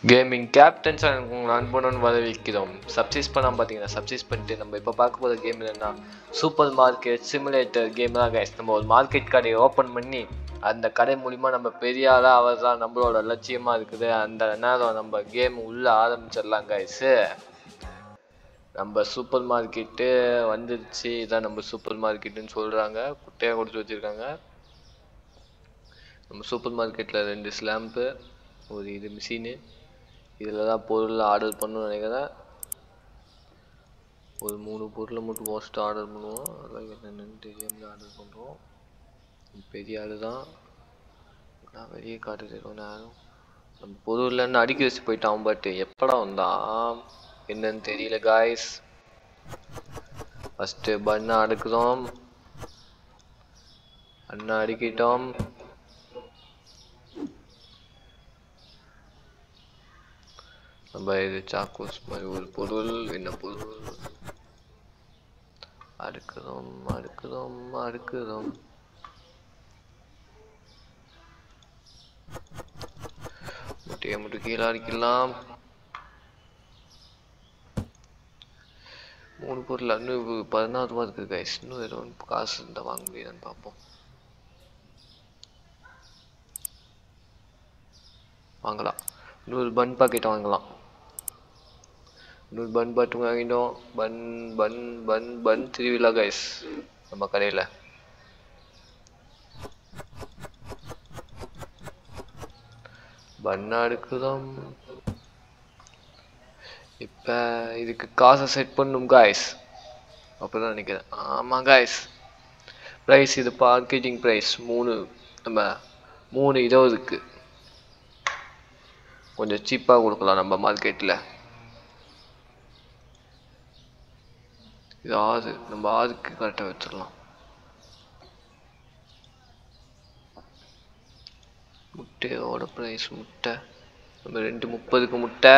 gaming captain channel உங்களை அன்புடன் வரவேற்கிறோம் சப்ஸ்கிரைப் பண்ணாமல் பார்த்தீங்கன்னா சப்ஸ்கிரைப் பண்ணிட்டு நம்ம இப்போ பார்க்க போகிற கேம் என்னன்னா சூப்பர் மார்க்கெட் சிமுலேட்டர் கேம் தான் கைஸ் நம்ம ஒரு மார்க்கெட் கடையை ஓப்பன் பண்ணி அந்த கடை மூலிமா நம்ம பெரிய ஆளாக அவர் தான் நம்மளோட லட்சியமாக இருக்குது அந்த நேரம் நம்ம கேம் உள்ளே ஆரம்பிச்சிடலாம் கைஸு நம்ம சூப்பர் மார்க்கெட்டு வந்துருச்சு இதான் நம்ம சூப்பர் மார்க்கெட்டுன்னு சொல்கிறாங்க குட்டையாக கொடுத்து வச்சுருக்காங்க நம்ம சூப்பர் மார்க்கெட்டில் ரெண்டு ஸ்லாம்பு ஒரு இது மிஷினு இதில் தான் பொருள் ஆர்டர் பண்ணணும்னு நினைக்கிறேன் ஒரு மூணு பொருளை மட்டும் ஃபஸ்ட்டு ஆர்டர் பண்ணுவோம் அதெல்லாம் என்னென்னு தெரியாமல் ஆர்டர் பண்ணுறோம் பெரிய ஆள் தான் நான் வெளியே காட்டுறது கொஞ்ச நேரம் நம்ம பொருள்லன்னு அடிக்க வச்சு போயிட்டான் பட் எப்படா வந்தான் என்னன்னு தெரியல காய்ஸ் ஃபஸ்ட்டு பண்ணை அடுக்குறோம் அண்ணா அடிக்கிட்டோம் நம்ம இது சாக்கோஸ் மாதிரி ஒரு பொருள் என்ன பொருள் அடுக்குறோம் அடுக்குறோம் அடுக்குறோம் முட்டையை மட்டும் கீழே அடிக்கலாம் மூணு பொருள் இன்னும் பதினாறு ரூபா இருக்குது கைஸ் இன்னும் ஏதோ ஒன்று காசு இருந்தால் வாங்க முடியுதான்னு பார்ப்போம் வாங்கலாம் இன்னொரு பன் பாக்கெட் வாங்கலாம் இன்னொரு பன் பாட்டு வாங்கிட்டோம் பன் பன் பன் பன் திருவிழா கைஸ் நம்ம கடையில் பன்னா எடுக்குதோம் இப்போ இதுக்கு காசை செட் பண்ணும் காய்ஸ் அப்போதான் நினைக்கிறேன் ஆமாம் காய்ஸ் ப்ரைஸ் இது மார்க்கெட்டிங் ப்ரைஸ் மூணு நம்ம மூணு இருபதுக்கு கொஞ்சம் சீப்பாக கொடுக்கலாம் நம்ம மார்க்கெட்டில் இது ஆறு நம்ம ஆறுக்கு கரெக்டாக வச்சிடலாம் முட்டையோட ப்ரைஸ் முட்டை நம்ம ரெண்டு முப்பதுக்கு முட்டை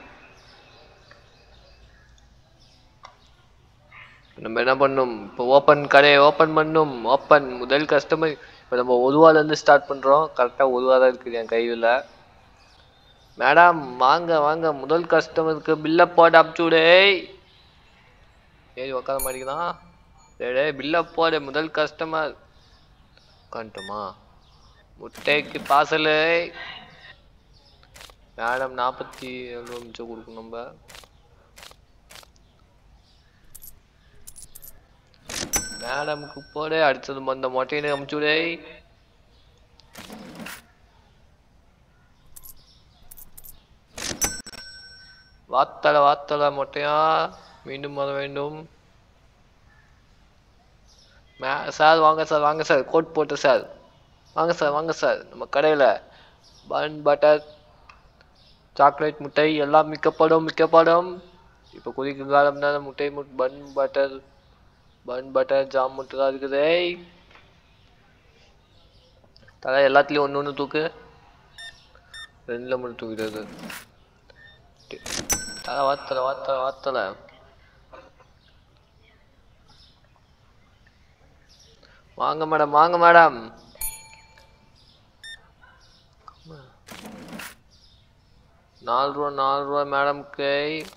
நம்ம என்ன பண்ணும் இப்போ ஓப்பன் கடையை ஓப்பன் பண்ணும் ஓப்பன் முதல் கஸ்டமர் இப்போ நம்ம ஒருவாலேருந்து ஸ்டார்ட் பண்ணுறோம் கரெக்டாக ஒருவா தான் இருக்குது என் கையில் மேடம் வாங்க வாங்க முதல் கஸ்டமருக்கு பில்லை போட்டு அனுப்பிச்சுடே ஏறி உட்கார மாட்டேங்கிறான் டே பில்லை போடு முதல் கஸ்டமர் உட்காந்துட்டோமா முட்டைக்கு பார்சலு மேடம் நாற்பத்தி எவ்வளோ நிமிஷம் கொடுக்கணும் நம்ம மேடமுக்கு போடு அடுத்தது அந்த மொட்டையில அமுச்சுடே வாத்தல வாத்தல மொட்டையா மீண்டும் வர வேண்டும் மே சார் வாங்க சார் வாங்க சார் கோட் போட்டு சார் வாங்க சார் வாங்க சார் நம்ம கடையில் பன் பட்டர் சாக்லேட் முட்டை எல்லாம் மிக்கப்படும் மிக்கப்படும் இப்போ குதிக்கும் காலம் தான் முட்டை முட் bun butter bun butter jam முட்டை தான் இருக்குது தலை எல்லாத்துலேயும் ஒன்று ஒன்று தூக்கு ரெண்டில் மட்டும் தூக்கிடுறது தலை வாத்தலை வாத்தலை வாத்தலை வாங்க மேடம் வாங்க மேடம் நாலு ரூபா நாலு ரூபா மேடம்க்கு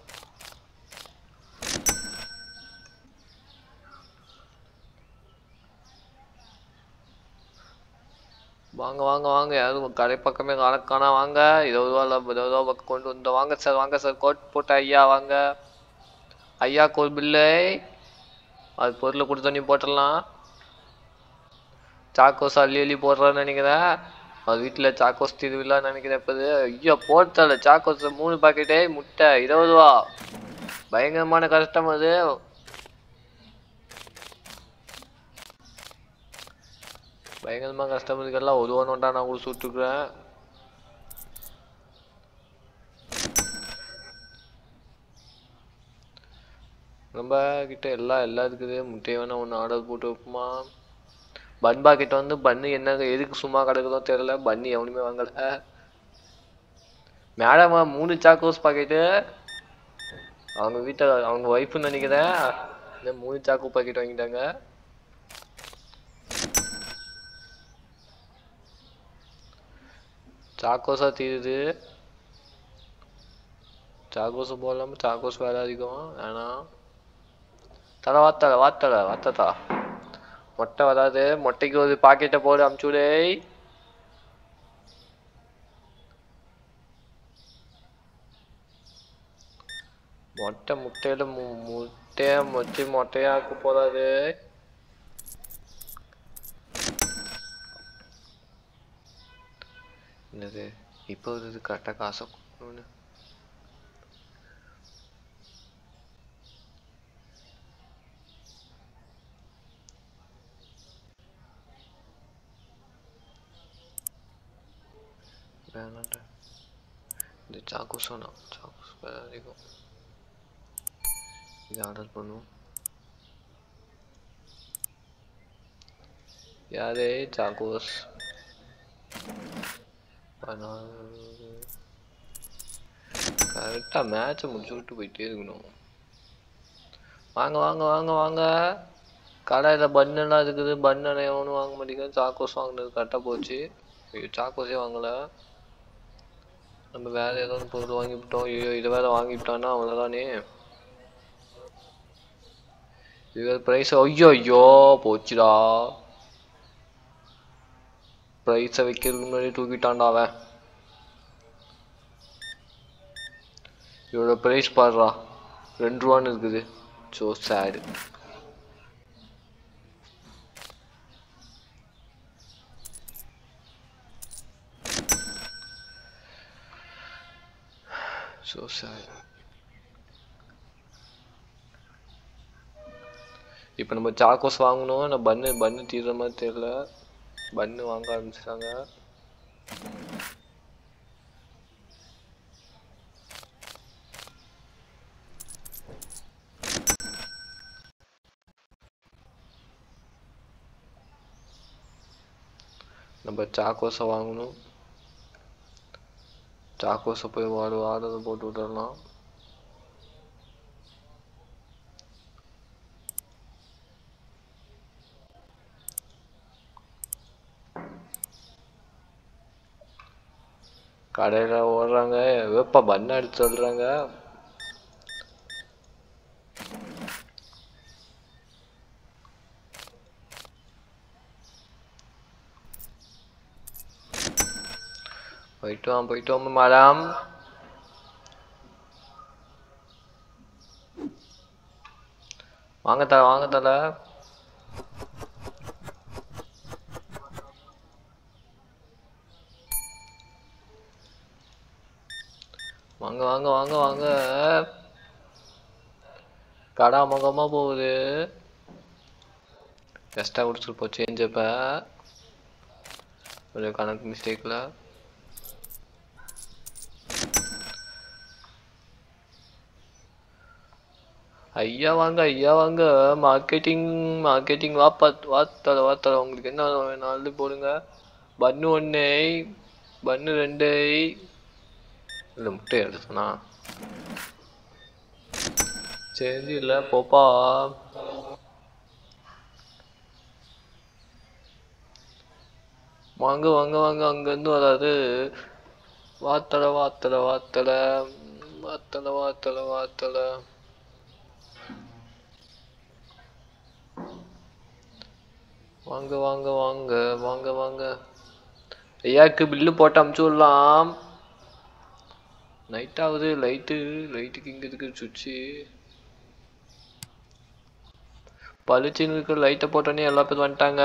வாங்க வாங்க வாங்க யாரும் கடை பக்கமே கணக்கானா வாங்க இருபது ரூபா இல்லை இருபது ரூபா பக்கம் கொண்டு வந்து வாங்க சார் வாங்க சார் கோட் போட்ட ஐயா வாங்க ஐயாக்கு ஒரு பில்லு அது பொருளை கொடுத்து நீ போட்டுடலாம் சாக்கோஸ் அள்ளி அள்ளி போடுறான்னு நினைக்கிறேன் அது வீட்டில் சாக்கோஸ் திருவிழான்னு நினைக்கிறேன் இப்போ ஐயோ போட்டல சாக்கோஸ் மூணு பாக்கெட்டே முட்டை இருபது ரூபா பயங்கரமான கஷ்டம் அது பயங்கரமாக கஸ்டமருக்கெல்லாம் ஒரு ஒன்றா நான் கூட சுட்டுக்கிறேன் நம்ம கிட்ட எல்லாம் எல்லாம் இருக்குது முட்டையை வேணா ஒன்று ஆர்டர் போட்டு வைப்போமா பன் பாக்கெட் வந்து பன்னு என்ன எதுக்கு சும்மா கிடக்குதோ தெரியல பன்னு எவனுமே வாங்கல மேடமா மூணு சாக்கோஸ் பாக்கெட்டு அவங்க வீட்டை அவங்க ஒய்ஃப்னு நினைக்கிறேன் இந்த மூணு சாக்கோ பாக்கெட் வாங்கிட்டாங்க சாக்கோஸா தீருது சாக்கோஸ் போடலாமா சாக்கோஸ் வேலை அதிகம் வேணாம் தலை வாத்தலை வாத்தலை வாத்ததா மொட்டை வராது மொட்டைக்கு ஒரு பாக்கெட்டை போடு அமுச்சுடே மொட்டை முட்டையில மு முட்டையா மொச்சி மொட்டையாக்க போறாரு என்னது இப்போ இது கரெக்டாக காசை கொடுக்கணும்னு வேணாண்டா இந்த சாக்கூஸ் வேணாம் சாக்கூஸ் வேலை அதிகம் இது ஆர்டர் பண்ணுவோம் யாரே சாக்கோஸ் கரெக்டாக மேட்சை முடிச்சு விட்டு போயிட்டே இருக்கணும் வாங்க வாங்க வாங்க வாங்க கடையில் பன்னெல்லாம் இருக்குது பன்னு எவனும் வாங்க மாட்டேங்குது சாக்கோஸ் வாங்கினது கரெக்டாக போச்சு ஐயோ சாக்கோஸே வாங்கலை நம்ம வேற ஏதாவது பொருள் வாங்கிவிட்டோம் ஐயோ இதை வேற வாங்கிவிட்டான்னா அவ்வளோதானே இது ப்ரைஸ் ஐயோ ஐயோ போச்சுடா ப்ரைஸை வைக்கிறதுக்கு முன்னாடி தூக்கிட்டான்டா அவன் இவரோட ப்ரைஸ் பாடுறா ரெண்டு ரூபான்னு இருக்குது ஸோ சேடு ஸோ சேடு இப்போ நம்ம சாக்கோஸ் வாங்கணும் ஆனால் பன்னு பன்னு தீர்ற மாதிரி தெரியல பன்னு வாங்க ஆரம்பிச்சிட்டாங்க நம்ம சாக்கோஸை வாங்கணும் சாக்கோஸை போய் வாடு ஆர்டர் போட்டு விட்டுறலாம் கடையில் ஓடுறாங்க வேப்பா பண்ண எடுத்து சொல்கிறாங்க போயிட்டு வாங்க போயிட்டு வாங்க மேடம் வாங்க தல வாங்க தல வாங்க வாங்க வாங்க வாங்க கடா முகமா போகுது எக்ஸ்ட்ரா கொடுத்துருப்போம் சேஞ்ச் இப்போ ஒரு கணக்கு மிஸ்டேக்கில் ஐயா வாங்க ஐயா வாங்க மார்க்கெட்டிங் மார்க்கெட்டிங் வாப்பா வாத்தல வாத்தல உங்களுக்கு என்ன நாலு போடுங்க பன்னு ஒன்று பன்னு ரெண்டு இல்லை முட்டை எடுத்தனா சரி இல்லை போப்பா வாங்க வாங்க வாங்க அங்கேருந்து வராது வாத்தலை வாத்தலை வாத்தலை வாத்தலை வாத்தலை வாத்தலை வாங்க வாங்க வாங்க வாங்க வாங்க ஐயாக்கு பில்லு போட்டு அமுச்சு விடலாம் நைட் ஆகுது லைட்டு லைட்டுக்கு இங்கே இருக்கு சுவிட்சு பளிச்சுன்னு இருக்கிற லைட்டை போட்டோன்னே எல்லா பேரும் வந்துட்டாங்க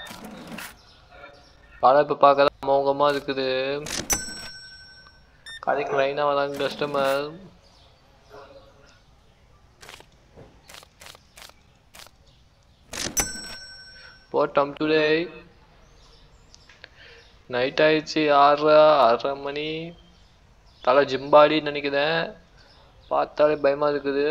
கடை இப்போ பார்க்க தான் அமோகமாக இருக்குது கடைக்கு லைனாக வராங்க கஸ்டமர் போட்டோம் டுடே நைட் ஆயிடுச்சு ஆறரை ஆறரை மணி தலை ஜிம்பாடின்னு நினைக்கிறேன் பார்த்தாலே பயமா இருக்குது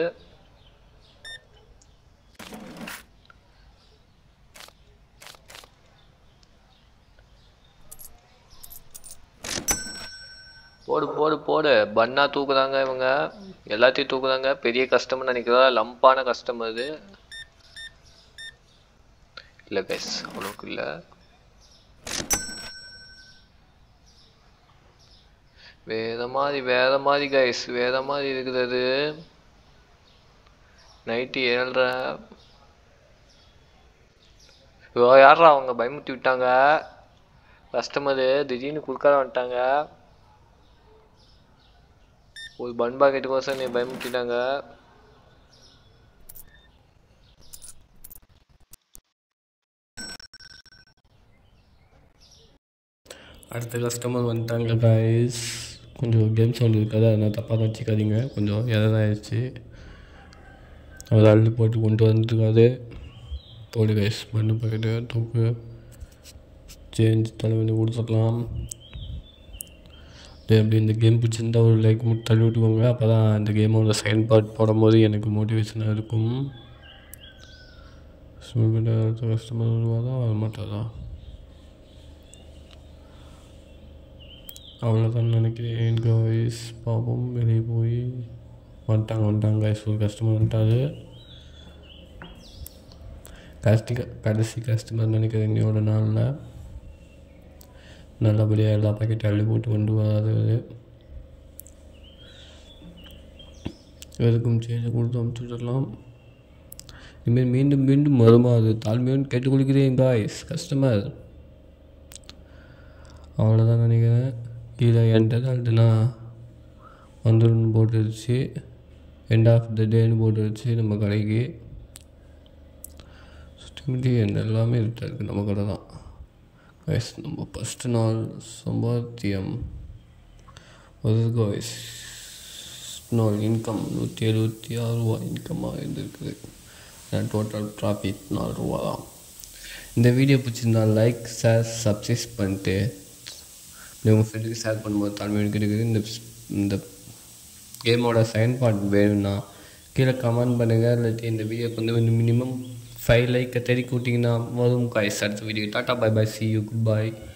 போடு போடு போடு பண்ணா தூக்குறாங்க இவங்க எல்லாத்தையும் தூக்குறாங்க பெரிய கஸ்டமர் நினைக்கிறா லம்பான கஸ்டமர் இது இல்லை கைஸ் அவ்வளோக்கு இல்லை வேற மாதிரி வேற மாதிரி கைஸ் வேற மாதிரி இருக்கிறது நைட்டு ஏழ்ரை ஐயோ யாரா அவங்க பயமுத்தி விட்டாங்க கஸ்டமரு திடீர்னு குறுக்கால வந்துட்டாங்க ஒரு பன் பாக்கெட்டுக்கோசம் நீ பயமுத்திட்டாங்க அடுத்த கஸ்டமர் வந்துட்டாங்க கைஸ் கொஞ்சம் கேம் சவுண்ட் இருக்காது அதனால் தப்பாக வச்சுக்காதீங்க கொஞ்சம் எதாவது ஆயிடுச்சு அவர் அள்ளி போட்டு கொண்டு வந்துருக்காரு போடு கைஸ் பண்ணு போயிட்டு தூக்கு சேஞ்ச் தலைவலி கொடுத்துக்கலாம் அப்படியே அப்படி இந்த கேம் பிடிச்சிருந்தா ஒரு லைக் மட்டும் தள்ளி விட்டுக்கோங்க அப்போ தான் இந்த கேமோட செகண்ட் பார்ட் போடும்போது எனக்கு மோட்டிவேஷனாக இருக்கும் கஸ்டமர் வருவாதா வர மாட்டாரா அவ்வளோதான் நினைக்கிறேன் காய்ஸ் பாப்போம் வெளியே போய் வந்துட்டாங்க வந்துட்டாங்க காய்ஸ் ஒரு கஸ்டமர் வந்துட்டாரு கடைசி கடைசி கஸ்டமர் நினைக்கிறேன் இன்னையோட நாளில் நல்லபடியாக எல்லா பாக்கெட்டும் அள்ளி போட்டு கொண்டு வராது எதுக்கும் சேஞ்சை கொடுத்து அமுச்சு விடலாம் இனிமேல் மீண்டும் மீண்டும் வருமா அது தாழ்மையோடு கேட்டுக்கொள்கிறேன் காய்ஸ் கஸ்டமர் அவ்வளோதான் நினைக்கிறேன் கீழே என்டர் அல்ட்டுனா வந்துடும் போட்டுருச்சு எண்ட் ஆஃப் த டேன்னு போட்டுருச்சு நம்ம கடைக்கு சுற்றி எண்ட் எல்லாமே இருக்குது நம்ம கடை தான் கைஸ் நம்ம ஃபஸ்ட்டு நாள் சம்பாத்தியம் ஒரு கைஸ் நாள் இன்கம் நூற்றி எழுபத்தி ஆறு ரூபா இன்கமாக இருந்திருக்குது டோட்டல் ப்ராஃபிட் நாலு ரூபா தான் இந்த வீடியோ பிடிச்சிருந்தா லைக் ஷேர் சப்ஸ்கிரைப் பண்ணிட்டு இப்படி உங்கள் ஃப்ரெண்டுக்கு ஷேர் பண்ணும்போது தாழ்மையோடு கிடைக்குது இந்த இந்த கேமோட செகண்ட் பார்ட் வேணும்னா கீழே கமெண்ட் பண்ணுங்கள் இல்லாட்டி இந்த வீடியோக்கு வந்து மினிமம் ஃபைவ் லைக்கை தெரி கூட்டிங்கன்னா வரும் காய்ஸ் அடுத்த வீடியோ டாட்டா bye bye see you good bye